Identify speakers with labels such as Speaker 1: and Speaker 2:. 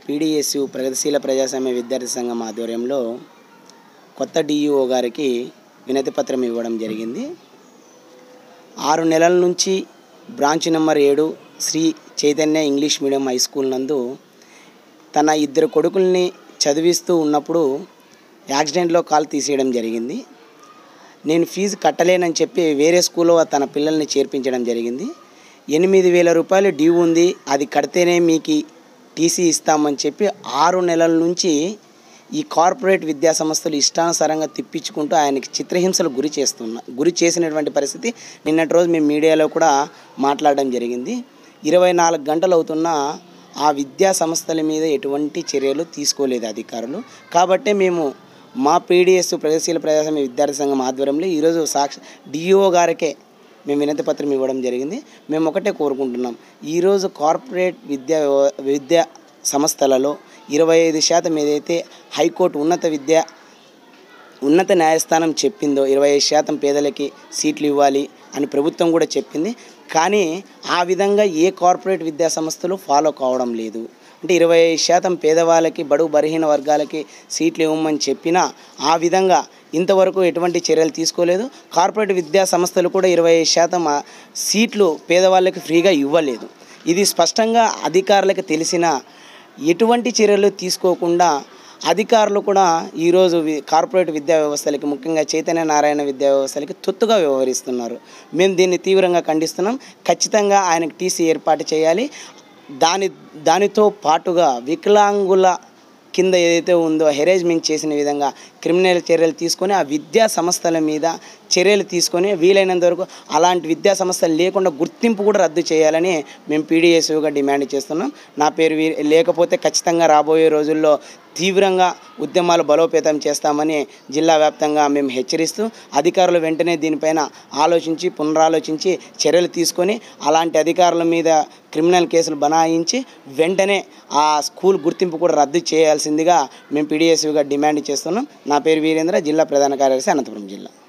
Speaker 1: PDSU ప్రగతిశీల ప్రజాస్వామ్య విద్యార్థి సంఘం ఆధ్వర్యంలో కొత్త డిఈఓ గారికి వినతి పత్రం ఇవ్వడం జరిగింది ఆరు నెలల నుంచి బ్రాంచ్ నెంబర్ ఏడు Sri Chaitanya English medium high school నందు తన ఇద్దరు కొడుకుల్ని చదివిస్తూ ఉన్నప్పుడు యాక్సిడెంట్లో కాలు తీసేయడం జరిగింది నేను ఫీజు కట్టలేనని చెప్పి వేరే స్కూల్లో తన పిల్లల్ని చేర్పించడం జరిగింది ఎనిమిది వేల రూపాయలు డ్యూ ఉంది అది కడితేనే మీకు టీసీ ఇస్తామని చెప్పి ఆరు నెలల నుంచి ఈ కార్పొరేట్ విద్యా సంస్థలు ఇష్టానుసారంగా తిప్పించుకుంటూ ఆయనకి చిత్రహింసలు గురి చేస్తున్న గురి చేసినటువంటి పరిస్థితి నిన్నటి రోజు మేము మీడియాలో కూడా మాట్లాడడం జరిగింది ఇరవై నాలుగు గంటలు అవుతున్నా ఆ విద్యా సంస్థల మీద ఎటువంటి చర్యలు తీసుకోలేదు అధికారులు కాబట్టే మేము మా పీడిఎస్ ప్రగతిశీల ప్రజాస్వామ్య విద్యార్థి సంఘం ఆధ్వర్యంలో ఈరోజు సాక్షి డిఓ గారికే మేము వినతి పత్రం ఇవ్వడం జరిగింది మేము ఒకటే కోరుకుంటున్నాం ఈరోజు కార్పొరేట్ విద్యా వ్యవ- విద్యా సంస్థలలో ఇరవై ఐదు శాతం ఏదైతే హైకోర్టు ఉన్నత విద్య ఉన్నత న్యాయస్థానం చెప్పిందో ఇరవై ఐదు శాతం పేదలకి సీట్లు ఇవ్వాలి అని ప్రభుత్వం కూడా చెప్పింది కానీ ఆ విధంగా ఏ కార్పొరేట్ విద్యా సంస్థలు ఫాలో కావడం లేదు అంటే ఇరవై ఐదు శాతం పేదవాళ్ళకి బడుగు బలహీన వర్గాలకి సీట్లు ఇవ్వమని చెప్పినా ఆ విధంగా ఇంతవరకు ఎటువంటి చర్యలు తీసుకోలేదు కార్పొరేట్ విద్యా సంస్థలు కూడా ఇరవై ఐదు శాతం ఆ సీట్లు పేదవాళ్ళకి ఫ్రీగా ఇవ్వలేదు ఇది స్పష్టంగా అధికారులకు తెలిసిన ఎటువంటి చర్యలు తీసుకోకుండా అధికారులు కూడా ఈరోజు వి- కార్పొరేట్ విద్యా వ్యవస్థలకి ముఖ్యంగా చైతన్య నారాయణ విద్యా వ్యవస్థలకి తొత్తుగా వ్యవహరిస్తున్నారు మేము దీన్ని తీవ్రంగా ఖండిస్తున్నాం ఖచ్చితంగా ఆయనకు టీసీ ఏర్పాటు చేయాలి దాని దానితో పాటుగా వికలాంగుల కింద ఏదైతే ఉందో హెరేజ్మెంట్ చేసిన విధంగా క్రిమినల్ చర్యలు తీసుకొని ఆ విద్యా సంస్థల మీద చర్యలు తీసుకొని వీలైనంత వరకు అలాంటి విద్యా సంస్థలు లేకుండా గుర్తింపు కూడా రద్దు చేయాలని మేము పీడిఎస్యూగా డిమాండ్ చేస్తున్నాం నా పేరు వీ లేకపోతే ఖచ్చితంగా రాబోయే రోజుల్లో తీవ్రంగా ఉద్యమాలు బలోపేతం చేస్తామని జిల్లా వ్యాప్తంగా మేము హెచ్చరిస్తూ అధికారులు వెంటనే దీనిపైన ఆలోచించి పునరాలోచించి చర్యలు తీసుకొని అలాంటి అధికారుల మీద క్రిమినల్ కేసులు బనాయించి వెంటనే ఆ స్కూల్ గుర్తింపు కూడా రద్దు చేయాల్సిందిగా మేము పీడిఎస్యూగా డిమాండ్ చేస్తున్నాం నా పేరు వీరేంద్ర జిల్లా ప్రధాన కార్యదర్శి అనంతపురం జిల్లా